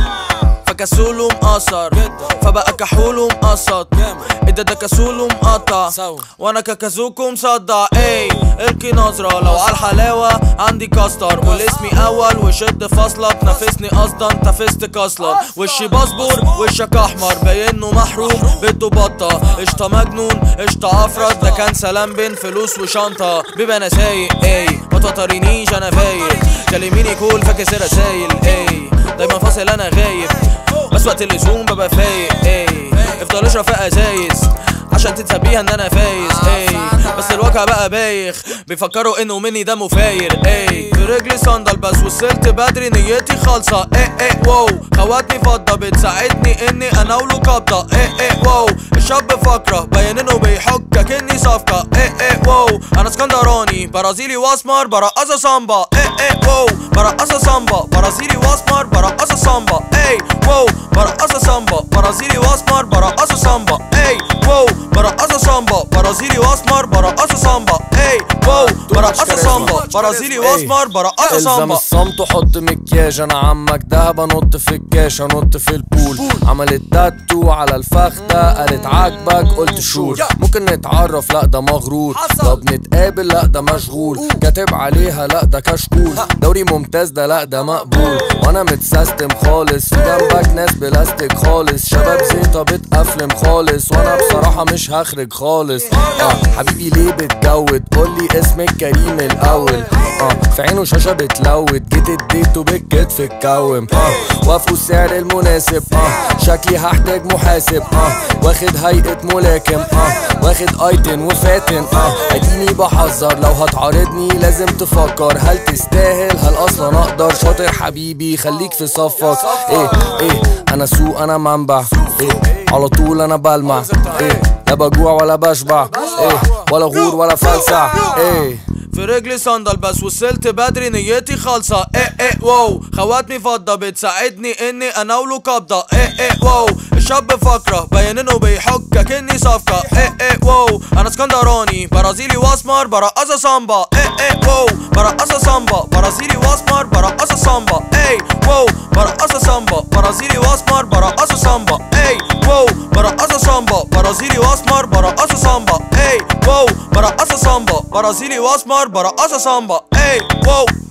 فكسول ومقصر فبقى كحول ومقسط ايه ده كسول ومقطع وانا ككازوك ومصدع اي القي نظرة لو على الحلاوة عندي كاستر قول اسمي اول وشد فاصلة تنافسني قصدا تفست اصلا وشي بصبر وشك احمر باينه محروم بده بطة قشطة مجنون قشطة افرد ده كان سلام بين فلوس وشنطة بيبقى انا سايق اي ما تطرينيش انا فايق كلميني كول فاكس رسايل اي دايما فاصل انا غايب بس وقت اللزوم ببقى فايق اي افضل اشرب في ازايز عشان تنسى بيها ان انا فايز اي بس الواقع بقى بايخ بيفكروا انه مني دمه فاير اي برجلي صندل بس وصلت بدري نيتي خالصة اي اي واو خواتني فضة بتساعدني اني اناوله قبضة اي اي واو الشاب فكرة باين انه بيحك كني صفقة اي اي واو انا اسكندراني برازيلي واسمر برقصة سامبا اي اي واو برقصة سامبا برازيلي واسمر برقصة سامبا اي واو برقصة سامبا برازيلي واسمر برقصة سامبا اي واو برقصة سامبا برازيلي واسمر برقصة سامبا اي واو برقصة سامبا برازيلي واسمر برقصة الزم سامبا الصمت وحط مكياج انا عمك دهب انط في الكاش انط في البول عملت تاتو على الفخدة قالت عاجبك قلت شور ممكن نتعرف لا ده مغرور طب نتقابل لا ده مشغول كاتب عليها لا ده كشكول دوري ممتاز ده لا ده مقبول وانا متسيستم خالص في جنبك ناس بلاستيك خالص شباب زيطة بتقفلم خالص وانا بصراحة مش هخرج خالص اه حبيبي ليه بتجود قولي اسمك كريم الاول اه في عينه شاشة بتلوت جيت اديته بالكتف اتكوم اه وافقوا السعر المناسب اه شكلي هحتاج محاسب اه واخد هيئة ملاكم اه واخد ايتن وفاتن اه اديني بحذر لو هتعارضني لازم تفكر هل تستاهل هل اصلا اقدر شاطر حبيبي خليك في صفك ايه ايه انا سوق انا منبع ايه على طول انا بلمع ايه لا بجوع ولا بشبع ايه ولا غور ولا فلسع ايه في رجلي صندل بس وصلت بدري نيتي خالصة ايه ايه واو خواتني فضة بتساعدني اني اناوله قبضة ايه ايه واو الشاب فكرة باين انه بيحك كني صفقة ايه ايه واو انا اسكندراني برازيلي واسمر برقصة سامبا ايه ايه واو برقصة سامبا برازيلي واسمر برقصة سامبا ايه واو برقصة سامبا برازيلي واسمر برقصة سامبا ايه واو برقصة سامبا برازيلي واسمر برقصة سامبا ايه واو برقصة سامبا برازيلي واسمر برقصة سامبا ايه واو